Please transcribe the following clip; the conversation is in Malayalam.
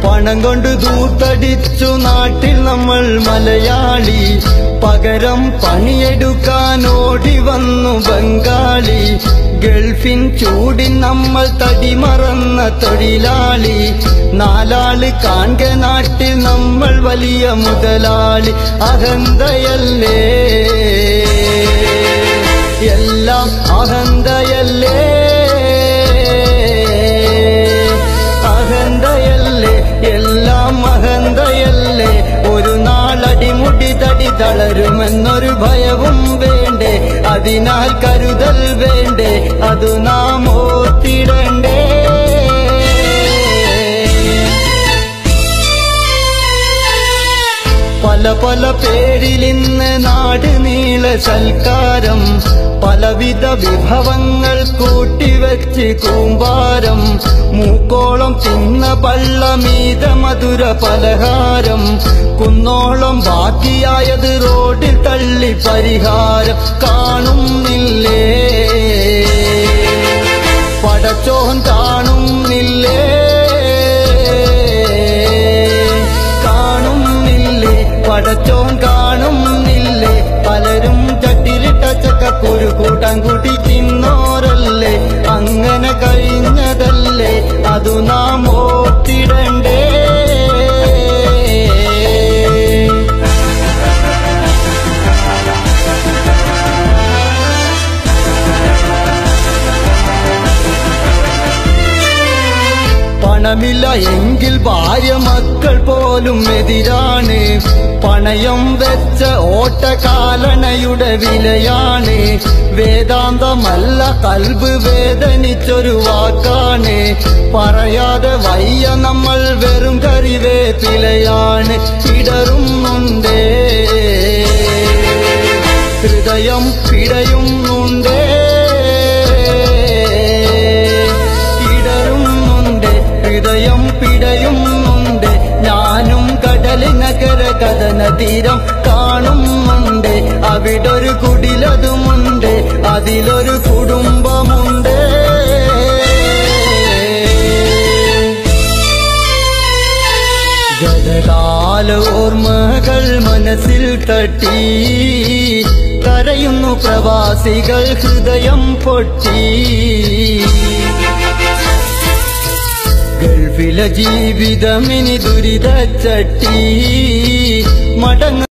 പണം കൊണ്ട് ദൂത്തടിച്ചു നാട്ടിൽ നമ്മൾ മലയാളി പകരം പണിയെടുക്കാൻ ഓടി വന്നു ബംഗാളി ഗൾഫിൻ ചൂടിൻ നമ്മൾ തടിമറന്ന തൊഴിലാളി നാലാള് കാൺക നാട്ടിൽ നമ്മൾ വലിയ മുതലാളി അഹന്തയല്ലേ എല്ലാം അഹന്തയല്ലേ അഹന്തയല്ലേ എല്ലാം അഹന്തയല്ലേ ഒരു നാളടിമുടി തടി തളരുമെന്നൊരു ഭയവും വേണ്ടേ അതിനാൽ കരുതൽ വേണ്ടേ അതു നാം ഓർത്തിടണ്ടേ പല പല പേരിലിന്ന് നാട് നീള സൽക്കാരം പലവിധ വിഭവങ്ങൾ കൂട്ടിവെച്ച് കൂമ്പാരം മൂക്കോളം തിന്ന പള്ളമീത മധുര പലഹാരം കുന്നോളം ബാക്കിയായത് റോഡിൽ തള്ളി പരിഹാരം കാണുന്നില്ലേ പടച്ചോൻ കാണുന്നില്ലേ കാണുന്നില്ലേ പടച്ചോൻ കാണുന്നില്ലേ പലരും ചട്ടിലിട്ട ചക്കക്കുരു കൂട്ടാൻ കൂട്ടി തിന്നോരല്ലേ അങ്ങനെ കഴിഞ്ഞതല്ലേ അതു നാം ഓർത്തിടണ്ടേ പണമില്ല എങ്കിൽ ഭാര്യ മക്കൾ പോലും എതിരാണ് പണയം വെച്ച ഓട്ടകാലണയുടെ വിലയാണ് വേദാന്തമല്ല കൽബ് വേദനിച്ചൊരു വാക്കാണ് പറയാതെ വയ്യ നമ്മൾ വെറും കറിവേപ്പിലയാണ് ഇടറുന്നുണ്ടേ ഹൃദയം പിടയുന്നുണ്ടേ ഇടറുന്നുണ്ട് ഹൃദയം പിടയുന്നുണ്ട് ഞാനും കടലിനകര കഥന തീരം കാണുന്നുണ്ട് അവിടൊരു കുടിലതുമുണ്ട് അതിലൊരു കുടുംബമുണ്ട് ഗതകാല ഓർമ്മകൾ മനസ്സിൽ തട്ടി കരയുന്നു പ്രവാസികൾ ഹൃദയം പൊട്ടി ഗൾഫിലെ ജീവിതമിനി ദുരിത ചട്ടി മടങ്ങ